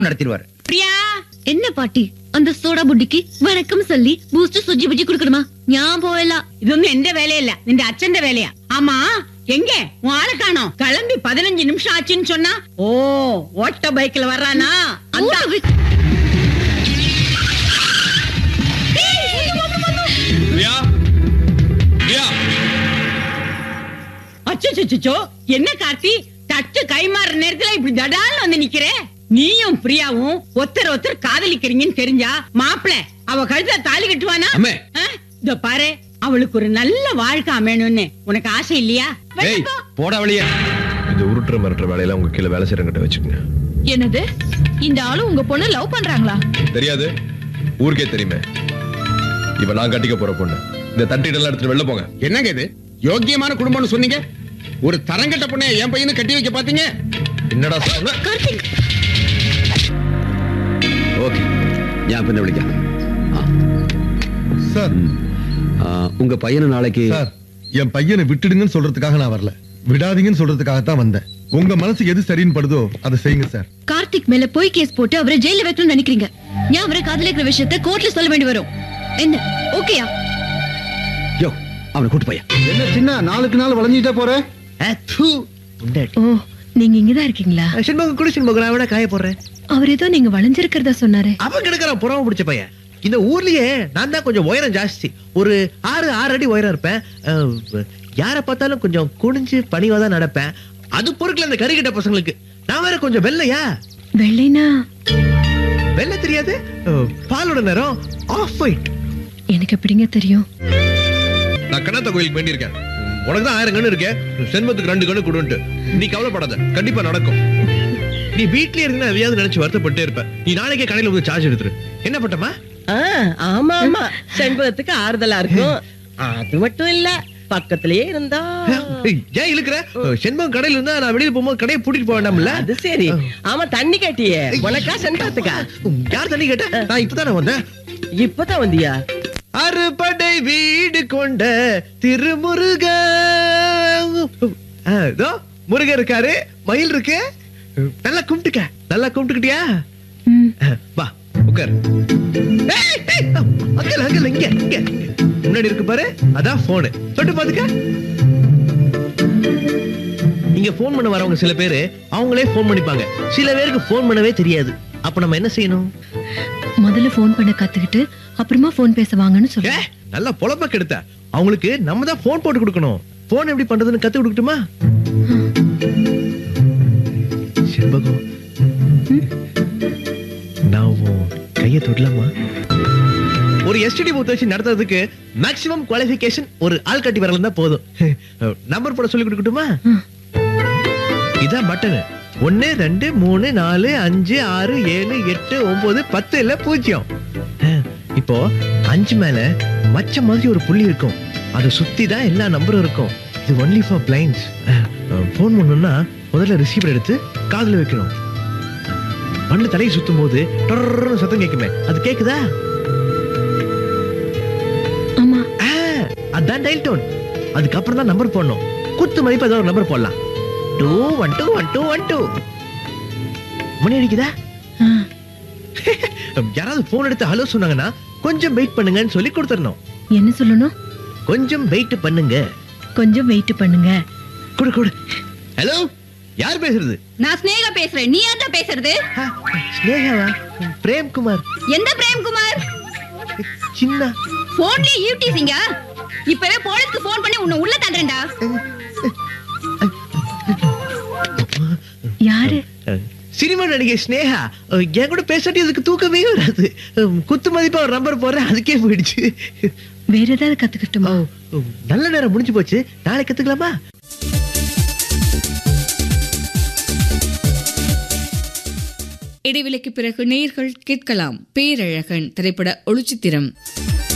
நடத்திடுவாரு பிரியா என்ன பாட்டி அந்த சோடா புட்டிக்கு வணக்கம் சொல்லி பூஸ்ட் சுஜி புஜி குடுக்கணுமா ஞாபகம் போயலாம் ഇതൊന്നും എന്റെ വേലയല്ല നിന്റെ അച്ഛന്റെ വേലയാ ആമാ எங்க உன் ஆளை காணோம் கிளம்பி பதினஞ்சு நிமிஷம் ஆச்சுன்னு சொன்னா ஓ ஓட்ட பைக்ல வர்றானா அதான் பிரியா பிரியா அச்சோ என்ன கார்த்தி தட்டு கை மாறுற நேரத்துல இப்படி தடால்னு வந்து நிக்கிற நீயும் பிரியாவும் ஒருத்தர் ஒருத்தர் காதலிக்கிறீங்கன்னு தெரிஞ்சா மாப்பிள அவ கழுத்துல தாலி கட்டுவானா அம்மே. ஆ? இதோ பாரு அவளுக்கு ஒரு நல்ல வாழ்க்கை அமையணும்னு உனக்கு ஆசை இல்லையா ஏய் வெள்ளப்போ. போடா வெளியே இந்த உருட்டுற மிரட்டுற வேலையெல்லாம் உங்க கீழே வேலை செய்யறங்கிட்ட வச்சுக்கோங்க என்னது இந்த ஆளு உங்க பொண்ணு லவ் பண்றாங்களா தெரியாது ஊருக்கே தெரியுமே இப்ப நான் கட்டிக்க போற பொண்ணு இந்த தட்டிடெல்லாம் எடுத்துட்டு வெளில போங்க என்னங்க இது யோக்கியமான குடும்பம்னு சொன்னீங்க ஒரு தரங்கட்ட பொண்ணை என் பையனு கட்டி வைக்க பாத்தீங்க என்னடா சொன்ன கார்த்திக் ஓகே ഞാൻ പിന്നെ വിളിക്കാം ആ. சார் ആ, உங்க பையனை நாளைக்கு சார் என் பையனை விட்டுடுங்கன்னு சொல்றதுக்காக நான் வரல விடாதீங்கன்னு சொல்றதுக்காகத்தான் வந்தேன் உங்க மனசுக்கு எது சரின்னு படுதோ அதை செய்யுங்க சார் கார்த்திக் மேல போய் கேஸ் போட்டு அவரை ஜெயில வைக்கணும்னு நினைக்கிறீங்க நான் அவரை காதலிக்கிற விஷயத்த கோர்ட்ல சொல்ல வேண்டி வரும் என்ன ஓகேயா யோ அவனை கூட்டு பையன் என்ன சின்ன நாளுக்கு நாள் வளைஞ்சிட்டே போற ஓ நீங்க இங்கதான் இருக்கீங்களா செண்பகம் குடி செண்பகம் நான் வேணா காய போடுறேன் அவர் ஏதோ நீங்க வளைஞ்சிருக்கிறதா சொன்னாரு அவன் கிடக்குறான் புறம பிடிச்ச பையன் இந்த ஊர்லயே நான் தான் கொஞ்சம் உயரம் ஜாஸ்தி ஒரு ஆறு ஆறு அடி உயரம் இருப்பேன் அஹ், யாரை பார்த்தாலும் கொஞ்சம் குனிஞ்சு பணிவா தான் நடப்பேன் அது பொறுக்கல இந்த கறிக்கிட்ட பசங்களுக்கு நான் வேற கொஞ்சம் வெள்ளையா வெள்ளைனா வெள்ளை தெரியாது அஹ், பாலோட நிறம் ஆஃப் ஒயிட் எனக்கு எப்படிங்க தெரியும் நான் கண்ணாத்த கோயிலுக்கு வேண்டியிருக்கேன் உனக்கு தான் ஆயிரம் கண்ணு இருக்கேன் செண்பத்துக்கு ரெண்டு கண்ணு கொடுன்ட்டு நீ கவலைப்படாத கண்டிப்பா நடக்கும் நீ வீட்லயே இருந்தா எதையாவது நினைச்சு வருத்தப்பட்டே இருப்ப நீ நாளைக்கே கடையில வந்து சார்ஜ் எடுத்துரு என்ன பட்டமா ஆமா ஆமா செண்பகத்துக்கு ஆறுதலா இருக்கும் அது மட்டும் இல்ல பக்கத்திலேயே இருந்தா ஏன் இழுக்கிற அஹ், செண்பகம் கடையில இருந்தா நான் வெளியில போகும்போது கடையை பூட்டிட்டு போக வேண்டாம்ல அது சரி ஆமா தண்ணி கேட்டியே உனக்கா செண்பகத்துக்கா உம், யார் தண்ணி கேட்ட நான் இப்பதானே வந்தேன் இப்பதான் வந்தியா அறுபடை வீடு கொண்ட திருமுருக ஆ, இதோ முருகன் இருக்காரு மயில் இருக்கு நல்லா கும்பிட்டுக்க நல்லா கும்பிட்டுக்கிட்டியா ஆ, வா உட்கார் ஏய், ஏய், அங்கல அங்கல இங்க இங்க முன்னாடி இருக்கு பாரு அதான் போனு தொட்டு பாத்துக்க இங்க போன் பண்ண வரவங்க சில பேரு அவங்களே போன் பண்ணிப்பாங்க சில பேருக்கு போன் பண்ணவே தெரியாது அப்ப நம்ம என்ன செய்யணும் முதல்ல ஃபோன் பண்ண கத்துக்கிட்டு அப்புறமா ஃபோன் பேச வாங்கன்னு ஏ, சொல்றேன் நல்லா பொழப்ப கெடுத்த அவங்களுக்கு நம்ம தான் போன் போட்டு கொடுக்கணும் போன் எப்படி பண்றதுன்னு கத்து கொடுக்கட்டுமா செண்பகம் நான் உன் கைய தொடலாமா ஒரு எஸ்டிடி பூத் வச்சு நடத்துறதுக்கு மேக்ஸிமம் குவாலிஃபிகேஷன் ஒரு ஆள் கட்டி வரலாம் தான் போதும் நம்பர் போட சொல்லி கொடுக்கட்டுமா இதான் பட்டனு ஒன்னு ரெண்டு மூணு நாலு அஞ்சு ஆறு ஏழு எட்டு ஒன்பது பத்து இல்ல பூஜ்ஜியம் அஹ், இப்போ அஞ்சு மேல மச்ச மாதிரி ஒரு புள்ளி இருக்கும் அதை சுத்தி தான் எல்லா நம்பரும் இருக்கும் இது ஒன்லி ஃபார் பிளைண்ட்ஸ் ஃபோன் பண்ணணும்னா முதல்ல ரிசீவர் எடுத்து காதுல வைக்கணும் பண்ணு தலையை சுத்தும் போது டொர்னு சத்தம் கேட்குமே அது கேக்குதா ஆமா ஆ, அதான் டயல் டோன் அதுக்கப்புறம் தான் நம்பர் போடணும் குத்து மதிப்பு ஏதாவது ஒரு நம்பர் போடலாம் two one two one two one two மணி அடிக்குதா ஆ. யாராவது போன் எடுத்து ஹலோ சொன்னாங்கன்னா கொஞ்சம் வெயிட் பண்ணுங்கன்னு சொல்லி கொடுத்துடணும் என்ன சொல்லணும் கொஞ்சம் வெயிட் பண்ணுங்க கொஞ்சம் வெயிட் பண்ணுங்க கொடு கொடு ஹலோ யார் பேசுறது நான் ஸ்னேகா பேசுறேன் நீ யார்டா பேசுறது ஆ, ஸ்னேகாவா பிரேம்குமார் எந்த பிரேம்குமார் சின்ன போன்லயே யூடிசிங்க இப்பவே போலீஸ்க்கு ஃபோன் பண்ணி உன்னை உள்ள தள்ளுறேன்டா யாரு சினிமா நடிகை ஸ்னேகா அஹ், என் கூட பேசாட்டி அதுக்கு தூக்கமே வராது அஹ், குத்து மதிப்பா ஒரு நம்பர் போடுறேன் அதுக்கே போயிடுச்சு வேற ஏதாவது கத்துக்கிட்டுமா அஹ், நல்ல நேரம் முடிஞ்சு போச்சு நாளை கத்துக்கலாமா இடைவெளிக்கு பிறகு நேயர்கள் கேட்கலாம் பேரழகன் திரைப்பட ஒளிச்சித்திரம்